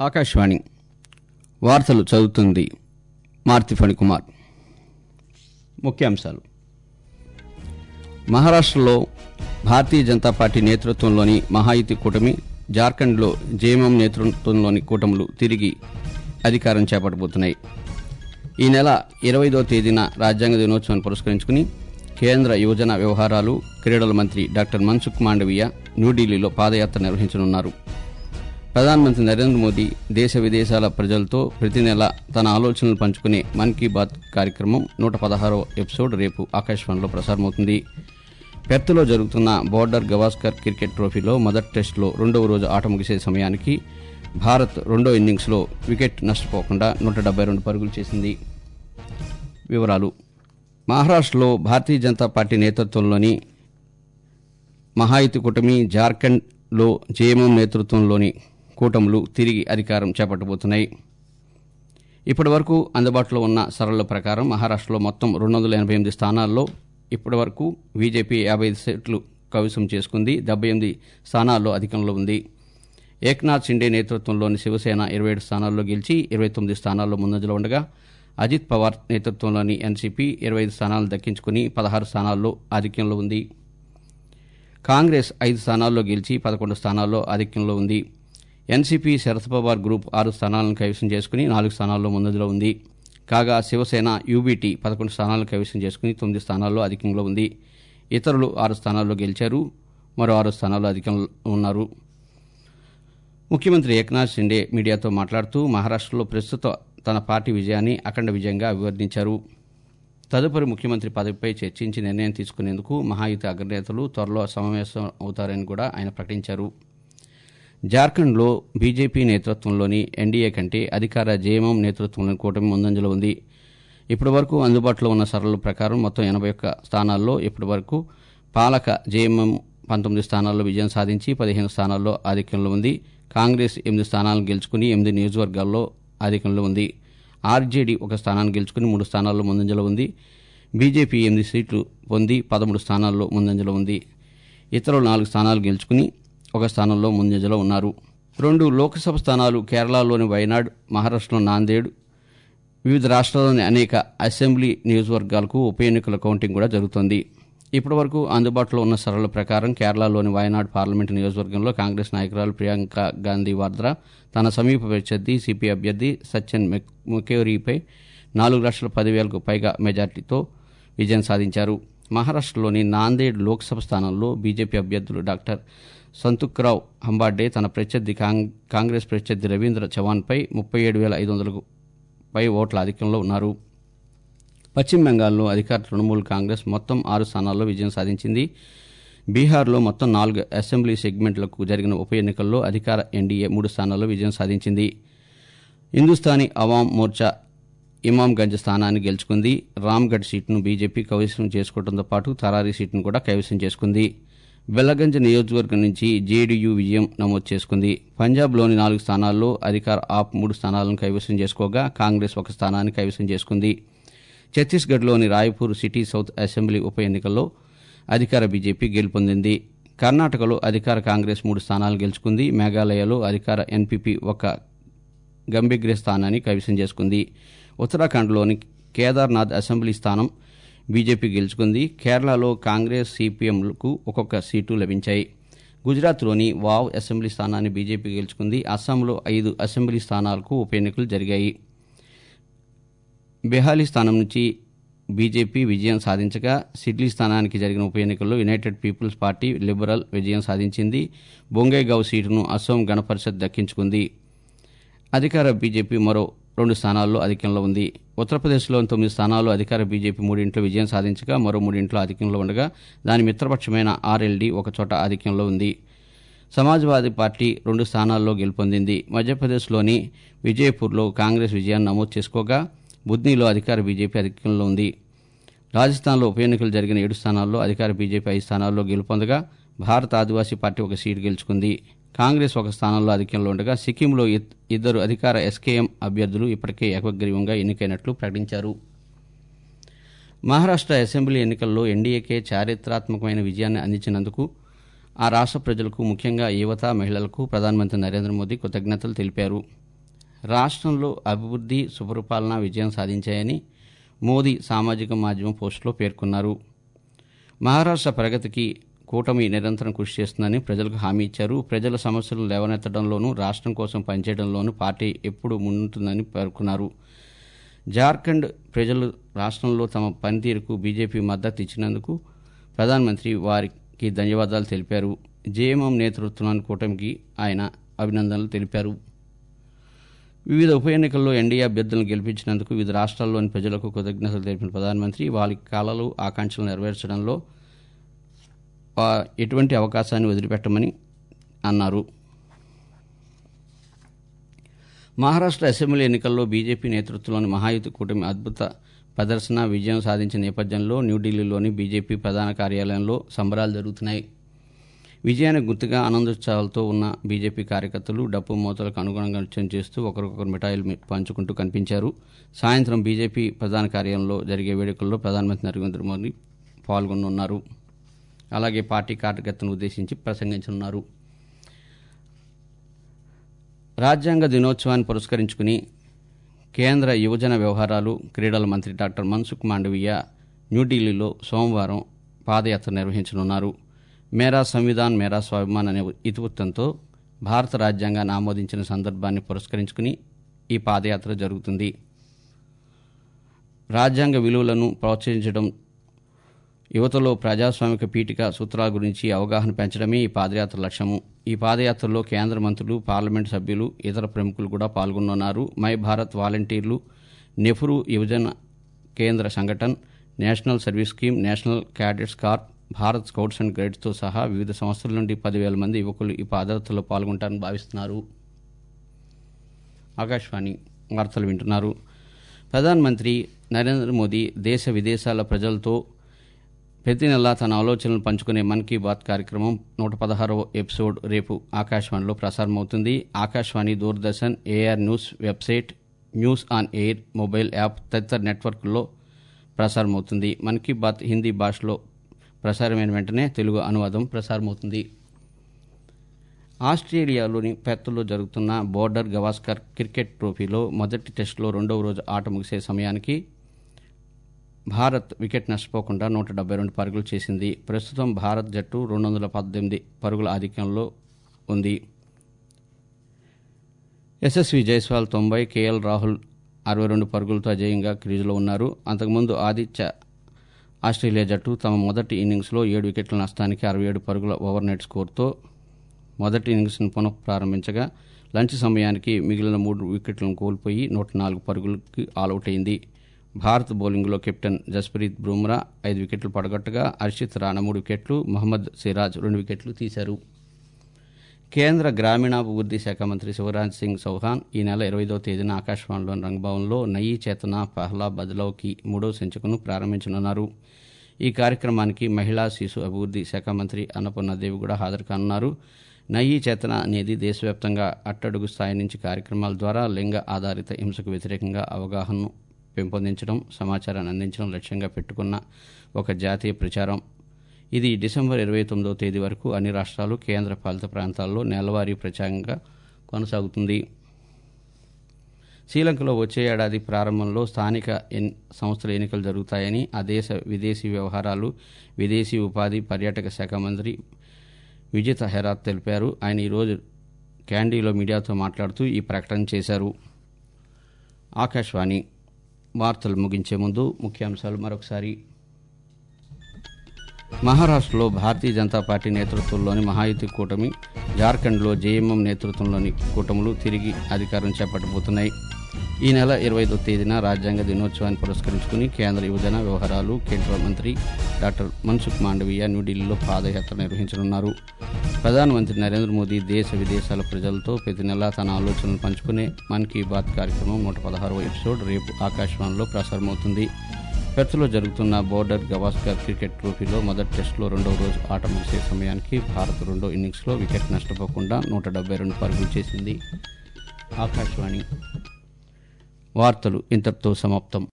ఆకాశవాణి వార్తలు చదువుతుంది మార్తి ఫణికుమార్ ముఖ్యాంశాలు మహారాష్ట్రలో భారతీయ జనతా పార్టీ నేతృత్వంలోని మహాయుతి కూటమి జార్ఖండ్లో జేఎంఎం నేతృత్వంలోని కూటములు తిరిగి అధికారం చేపట్టబోతున్నాయి ఈ నెల ఇరవైదో తేదీన రాజ్యాంగ దినోత్సవాన్ని పురస్కరించుకుని కేంద్ర యువజన వ్యవహారాలు క్రీడల మంత్రి డాక్టర్ మన్సుఖ్ మాండవీయ న్యూఢిల్లీలో పాదయాత్ర నిర్వహించనున్నారు ప్రధానమంత్రి నరేంద్ర మోదీ దేశ విదేశాల ప్రజలతో ప్రతి నెల తన ఆలోచనలు పంచుకునే మన్ కీ బాత్ కార్యక్రమం నూట పదహారో ఎపిసోడ్ రేపు ఆకాశవాణిలో ప్రసారమవుతుంది పెర్త్లో జరుగుతున్న బోర్డర్ గవాస్కర్ క్రికెట్ ట్రోఫీలో మొదటి టెస్టులో రెండవ రోజు ఆట ముగిసే సమయానికి భారత్ రెండో ఇన్నింగ్స్లో వికెట్ నష్టపోకుండా నూట డెబ్బై రెండు పరుగులు చేసింది వివరాలు మహారాష్ట్రలో భారతీయ జనతా పార్టీ నేతృత్వంలోని మహాయుతి కూటమి జార్ఖండ్లో జేఎంఎం నేతృత్వంలోని కూటములు తిరిగి అధికారం చేపట్టబోతున్నాయి ఇప్పటి వరకు అందుబాటులో ఉన్న సరళ ప్రకారం మహారాష్ట్రలో మొత్తం రెండు వందల ఎనభై ఎనిమిది స్థానాల్లో ఇప్పటి వరకు బీజేపీ యాభై ఐదు సీట్లు కవిసం చేసుకుంది డెబ్బై ఎనిమిది స్థానాల్లో అధికంలో ఉంది ఏక్నాథ్ షిండే నేతృత్వంలోని శివసేన ఇరవై ఏడు స్థానాల్లో గెలిచి ఇరవై తొమ్మిది స్థానాల్లో ముందంజలో ఉండగా అజిత్ పవార్ నేతృత్వంలోని ఎన్సీపీ ఇరవై ఐదు స్థానాలు దక్కించుకుని పదహారు స్థానాల్లో ఆధిక్యంలో ఉంది కాంగ్రెస్ ఐదు స్థానాల్లో గెలిచి పదకొండు స్థానాల్లో ఆధిక్యంలో ఉంది ఎన్సీపీ శరద్ పవార్ గ్రూప్ ఆరు స్థానాలను కైవసం చేసుకుని నాలుగు స్థానాల్లో ముందంజలో ఉంది కాగా శివసేన యూబీటీ పదకొండు స్థానాలను కైవసం చేసుకుని తొమ్మిది స్థానాల్లో అధికంలో ఉంది ఇతరులు ఆరు స్థానాల్లో గెలిచారు మరో ఆరు స్థానాల్లో అధికంలో ఉన్నారు ముఖ్యమంత్రి ఏక్నాథ్ షిండే మీడియాతో మాట్లాడుతూ మహారాష్ట్రలో ప్రస్తుత తన పార్టీ విజయాన్ని అఖండ విజయంగా అభివర్ణించారు తదుపరి ముఖ్యమంత్రి పదవిపై చర్చించి నిర్ణయం తీసుకునేందుకు మహాయుతి అగ్రనేతలు త్వరలో సమావేశం అవుతారని కూడా ఆయన ప్రకటించారు జార్ఖండ్లో బీజేపీ నేతృత్వంలోని ఎన్డీఏ కంటే అధికార జేఎంఎం నేతృత్వంలోని కూటమి ముందంజలో ఉంది ఇప్పటి వరకు అందుబాటులో ఉన్న సరళ ప్రకారం మొత్తం ఎనభై ఒక్క స్థానాల్లో ఇప్పటి వరకు పాలక జేఎంఎం పంతొమ్మిది స్థానాల్లో విజయం సాధించి పదిహేను స్థానాల్లో ఆధిక్యంలో ఉంది కాంగ్రెస్ ఎనిమిది స్థానాలను గెలుచుకుని ఎనిమిది నియోజకవర్గాల్లో ఆధిక్యంలో ఉంది ఆర్జేడీ ఒక స్థానాన్ని గెలుచుకుని మూడు స్థానాల్లో ముందంజలో ఉంది బీజేపీ ఎనిమిది సీట్లు పొంది పదమూడు స్థానాల్లో ముందంజలో ఉంది ఇతరులు నాలుగు స్థానాలు గెలుచుకుని ఒక స్థానంలో ముందంజలో ఉన్నారు రెండు లోక్సభ స్థానాలు కేరళలోని వయనాడ్ మహారాష్ట్రలో నాందేడ్ వివిధ రాష్ట్రాల్లోని అనేక అసెంబ్లీ నియోజకవర్గాలకు ఉప ఎన్నికల కౌంటింగ్ కూడా జరుగుతోంది ఇప్పటి వరకు అందుబాటులో ఉన్న సరళ ప్రకారం కేరళలోని వయనాడ్ పార్లమెంటు నియోజకవర్గంలో కాంగ్రెస్ నాయకురాలు ప్రియాంక గాంధీ వాద్రా తన సమీప ప్రత్యర్థి సిపి అభ్యర్థి సచిన్ ముకేరీపై నాలుగు లక్షల పదివేలకు పైగా మెజార్టీతో విజయం సాధించారు మహారాష్ట్రలోని నాందేడ్ లోక్సభ స్థానంలో బీజేపీ అభ్యర్థులు డాక్టర్ సంతుక్రావ్ హంబార్డే తన ప్రత్యర్థి కాంగ్రెస్ ప్రత్యర్థి రవీంద్ర చవాన్పై ముప్పై ఏడు వేల ఐదు వందలకు పై ఓట్ల ఆధిక్యంలో ఉన్నారు పశ్చిమ బెంగాల్లో అధికార తృణమూల్ కాంగ్రెస్ మొత్తం ఆరు స్థానాల్లో విజయం సాధించింది బీహార్లో మొత్తం నాలుగు అసెంబ్లీ సెగ్మెంట్లకు జరిగిన ఉప ఎన్నికల్లో అధికార ఎన్డీఏ మూడు స్థానాల్లో విజయం సాధించింది హిందుస్థానీ అవాం మోర్చా ఇమాంగంజ్ స్థానాన్ని గెలుచుకుంది రామ్గఢ్ సీటును బీజేపీ కైవసం చేసుకోవడంతో పాటు తరారీ సీటును కూడా కైవసం చేసుకుంది బెల్లగంజ్ నియోజకవర్గం నుంచి జేడీయూ విజయం నమోదు చేసుకుంది పంజాబ్లోని నాలుగు స్థానాల్లో అధికార ఆప్ మూడు స్థానాలను కైవసం చేసుకోగా కాంగ్రెస్ ఒక స్థానాన్ని కైవసం చేసుకుంది ఛత్తీస్గఢ్లోని రాయ్పూర్ సిటీ సౌత్ అసెంబ్లీ ఉప ఎన్నికల్లో అధికార బీజేపీ గెలుపొందింది కర్ణాటకలో అధికార కాంగ్రెస్ మూడు స్థానాలు గెలుచుకుంది మేఘాలయలో అధికార ఎన్పీపీ ఒక గంభీగ్ర స్థానాన్ని కైవసం చేసుకుంది ఉత్తరాఖండ్లోని కేదార్నాథ్ అసెంబ్లీ స్థానం బీజేపీ గెలుచుకుంది కేరళలో కాంగ్రెస్ సిపిఎంలకు ఒక్కొక్క సీటు లభించాయి గుజరాత్లోని వావ్ అసెంబ్లీ స్థానాన్ని బీజేపీ గెలుచుకుంది అస్సాంలో ఐదు అసెంబ్లీ స్థానాలకు ఉప ఎన్నికలు జరిగాయి బెహాలీ స్థానం నుంచి బీజేపీ విజయం సాధించగా సిడ్లీ స్థానానికి జరిగిన ఉప ఎన్నికల్లో యునైటెడ్ పీపుల్స్ పార్టీ లిబరల్ విజయం సాధించింది బొంగైగావ్ సీటును అస్సోం గణపరిషత్ దక్కించుకుంది అధికార బీజేపీ మరో రెండు స్థానాల్లో అధికంలో ఉంది ఉత్తరప్రదేశ్లోని తొమ్మిది స్థానాల్లో అధికార బీజేపీ మూడింట్లో విజయం సాధించగా మరో మూడింట్లో ఆధిక్యంలో ఉండగా దాని మిత్రపక్షమైన ఆర్ఎల్డీ ఒక చోట ఆధిక్యంలో ఉంది సమాజ్వాదీ పార్టీ రెండు స్థానాల్లో గెలుపొందింది మధ్యప్రదేశ్లోని విజయపూర్లో కాంగ్రెస్ విజయాన్ని నమోదు చేసుకోగా బుద్నీలో అధికార బీజేపీ అధికంలో ఉంది రాజస్థాన్లో ఉప ఎన్నికలు జరిగిన ఏడు స్థానాల్లో అధికార బీజేపీ ఐదు స్థానాల్లో గెలుపొందగా భారత ఆదివాసీ పార్టీ ఒక సీటు గెలుచుకుంది కాంగ్రెస్ ఒక స్థానంలో అధికంలో ఉండగా సిక్కింలో ఇద్దరు అధికార ఎస్కేఎం అభ్యర్థులు ఇప్పటికే ఏకగ్రీవంగా ఎన్నికైనట్లు ప్రకటించారు మహారాష్ట్ర అసెంబ్లీ ఎన్నికల్లో ఎన్డీఏకే చారిత్రాత్మకమైన విజయాన్ని అందించినందుకు ఆ రాష్ట్ర ప్రజలకు ముఖ్యంగా యువత మహిళలకు ప్రధానమంత్రి నరేంద్ర మోదీ కృతజ్ఞతలు తెలిపారు రాష్ట్రంలో అభివృద్ధి సుపరిపాలన విజయం సాధించాయని మోదీ సామాజిక మాధ్యమం పోస్టులో పేర్కొన్నారు మహారాష్ట్ర ప్రగతికి కూటమి నిరంతరం కృషి చేస్తుందని ప్రజలకు హామీ ఇచ్చారు ప్రజల సమస్యలను లేవనెత్తడంలోనూ రాష్ట్రం కోసం పనిచేయడంలోనూ పార్టీ ఎప్పుడు ముందుంటుందని పేర్కొన్నారు జార్ఖండ్ ప్రజలు రాష్ట్రంలో తమ పనితీరుకు బీజేపీ మద్దతు ఇచ్చినందుకు ప్రధానమంత్రి వారికి ధన్యవాదాలు తెలిపారు జేఎంఎం నేతృత్వంలోని కూటమికి ఆయన అభినందనలు తెలిపారు వివిధ ఉప ఎన్నికల్లో ఎన్డీఏ అభ్యర్థులను గెలిపించినందుకు వివిధ రాష్ట్రాల్లోని ప్రజలకు కృతజ్ఞతలు తెలిపిన ప్రధానమంత్రి వారి కళలు ఆకాంక్షలు నెరవేర్చడంలో వా- ఎటువంటి అవకాశాన్ని వదిలిపెట్టమని అన్నారు మహారాష్ట్ర అసెంబ్లీ ఎన్నికల్లో బీజేపీ నేతృత్వంలోని మహాయుతి కూటమి అద్భుత ప్రదర్శన విజయం సాధించిన నేపథ్యంలో న్యూఢిల్లీలోని బీజేపీ ప్రధాన కార్యాలయంలో సంబరాలు జరుగుతున్నాయి విజయానికి గుర్తుగా ఆనందోత్సవాలతో ఉన్న బీజేపీ కార్యకర్తలు డప్పు మూతలకు అనుగుణంగా నృత్యం చేస్తూ ఒకరికొకరు మిఠాయిలు మీ- పంచుకుంటూ కనిపించారు సాయంత్రం బీజేపీ ప్రధాన కార్యాలయంలో జరిగే వేడుకల్లో ప్రధానమంత్రి నరేంద్ర మోదీ పాల్గొనున్నారు అలాగే పార్టీ కార్యకర్తలను ఉద్దేశించి ప్రసంగించనున్నారు రాజ్యాంగ దినోత్సవాన్ని పురస్కరించుకుని కేంద్ర యువజన వ్యవహారాలు క్రీడల మంత్రి డాక్టర్ మన్సుఖ్ మాండవీయ న్యూఢిల్లీలో సోమవారం పాదయాత్ర నిర్వహించనున్నారు మేరా సంవిధాన్ మేరా స్వాభిమాన్ అనే ఇతివృత్తంతో భారత రాజ్యాంగాన్ని ఆమోదించిన సందర్భాన్ని పురస్కరించుకుని ఈ పాదయాత్ర జరుగుతుంది రాజ్యాంగ విలువలను ప్రోత్సహించడం యువతలో ప్రజాస్వామిక పీఠిక సూత్రాల గురించి అవగాహన పెంచడమే ఈ పాదయాత్ర లక్ష్యము ఈ పాదయాత్రలో కేంద్ర మంత్రులు పార్లమెంటు సభ్యులు ఇతర ప్రముఖులు కూడా పాల్గొనున్నారు మై భారత్ వాలంటీర్లు Nehru Yuvajana Kendra Sangathan national service scheme national cadets corps Bharat scouts and గైడ్స్తో సహా వివిధ సంస్థల నుండి పదివేల మంది యువకులు ఈ పాదయాత్రలో పాల్గొంటారని భావిస్తున్నారు ఆకాశవాణి వార్తలు వింటున్నారు ప్రధానమంత్రి నరేంద్ర మోదీ దేశ విదేశాల ప్రజలతో ప్రతి నెలా తన ఆలోచనలు పంచుకునే మన్ కీ బాత్ కార్యక్రమం నూట పదహారవ ఎపిసోడ్ రేపు ఆకాశవాణిలో ప్రసారమవుతుంది Akashvani Doordarshan AIR news website news on air mobile app తదితర నెట్వర్క్లో ప్రసారమవుతుంది మన్ కీ బాత్ హిందీ భాషలో ప్రసారమైన వెంటనే తెలుగు అనువాదం ప్రసారమవుతుంది ఆస్ట్రేలియాలోని పెర్త్లో జరుగుతున్న బోర్డర్ గవాస్కర్ క్రికెట్ ట్రోఫీలో మొదటి టెస్టులో రెండవ రోజు ఆట ముగిసే సమయానికి భారత్ వికెట్ నష్టపోకుండా నూట డెబ్బై రెండు పరుగులు చేసింది ప్రస్తుతం భారత్ జట్టు రెండు వందల పద్దెనిమిది పరుగుల ఆధిక్యంలో ఉంది యశస్వి జైస్వాల్ తొంభై కేఎల్ రాహుల్ అరవై రెండు పరుగులతో అజేయంగా క్రీజులో ఉన్నారు అంతకుముందు ఆదిత్య ఆస్ట్రేలియా జట్టు తమ మొదటి ఇన్నింగ్స్లో ఏడు వికెట్ల నష్టానికి అరవై ఏడు పరుగుల ఓవర్ నెట్ స్కోర్తో మొదటి ఇన్నింగ్స్ను పునః ప్రారంభించగా లంచ్ సమయానికి మిగిలిన మూడు వికెట్లను కోల్పోయి నూట నాలుగు పరుగులకి ఆలౌట్ అయింది భారత్ బౌలింగ్లో కెప్టెన్ జస్ప్రీత్ బుమ్రా ఐదు వికెట్లు పడగొట్టగా హర్షిత్ రాణా మూడు వికెట్లు మహమ్మద్ సిరాజ్ రెండు వికెట్లు తీశారు కేంద్ర గ్రామీణాభివృద్ధి శాఖ మంత్రి శివరాజ్ సింగ్ చౌహాన్ ఈ నెల ఇరవైదవ తేదీన ఆకాశవాణిలోని రంగభవన్లో నయీ చేతన పహ్లా బదలౌకి మూడో సంచికను ప్రారంభించనున్నారు ఈ కార్యక్రమానికి మహిళా శిశు అభివృద్ధి శాఖ మంత్రి అన్నపూర్ణదేవి కూడా హాజరు కానున్నారు నయీ చేతన అనేది దేశవ్యాప్తంగా అట్టడుగు స్థాయి నుంచి కార్యక్రమాల ద్వారా లింగ ఆధారిత హింసకు వ్యతిరేకంగా అవగాహనను పెంపొందించడం సమాచారాన్ని అందించడం లక్ష్యంగా పెట్టుకున్న ఒక జాతీయ ప్రచారం ఇది డిసెంబర్ ఇరవై తొమ్మిదవ తేదీ వరకు అన్ని రాష్ట్రాలు కేంద్ర పాలిత ప్రాంతాల్లో నెలవారీ ప్రచారంగా కొనసాగుతుంది శ్రీలంకలో వచ్చే ఏడాది ప్రారంభంలో స్థానిక ఎన్ సంస్థల ఎన్నికలు జరుగుతాయని ఆ దేశ విదేశీ వ్యవహారాలు విదేశీ ఉపాధి పర్యాటక శాఖ మంత్రి విజిత హెరాత్ తెలిపారు ఆయన ఈరోజు క్యాండీలో మీడియాతో మాట్లాడుతూ ఈ ప్రకటన చేశారు ఆకాశవాణి వార్తలు ముగించే ముందు ముఖ్యాంశాలు మరొకసారి మహారాష్ట్రలో భారతీయ జనతా పార్టీ నేతృత్వంలోని మహాయుతి కూటమి జార్ఖండ్లో జేఎంఎం నేతృత్వంలోని కూటములు తిరిగి అధికారం చేపట్టబోతున్నాయి ఈ నెల ఇరవైదో తేదీన రాజ్యాంగ దినోత్సవాన్ని పురస్కరించుకుని కేంద్ర యువజన వ్యవహారాలు కేంద్ర మంత్రి డాక్టర్ మన్సుఖ్ మాండవీయ న్యూఢిల్లీలో పాదయాత్ర నిర్వహించనున్నారు ప్రధానమంత్రి నరేంద్ర మోదీ దేశ విదేశాల ప్రజలతో ప్రతి నెలా తన ఆలోచనలు పంచుకునే మన్ కీ బాత్ కార్యక్రమం నూట పదహారవ ఎపిసోడ్ రేపు ఆకాశవాణిలో ప్రసారమవుతుంది పెర్త్లో జరుగుతున్న బోర్డర్ గవాస్కర్ క్రికెట్ ట్రోఫీలో మొదటి టెస్టులో రెండవ రోజు ఆట ముగిసే సమయానికి భారత్ రెండో ఇన్నింగ్స్లో వికెట్ నష్టపోకుండా నూట డెబ్బై రెండు పరుగులు చేసింది ఆకాశవాణి వార్తలు ఇంతటితో సమాప్తం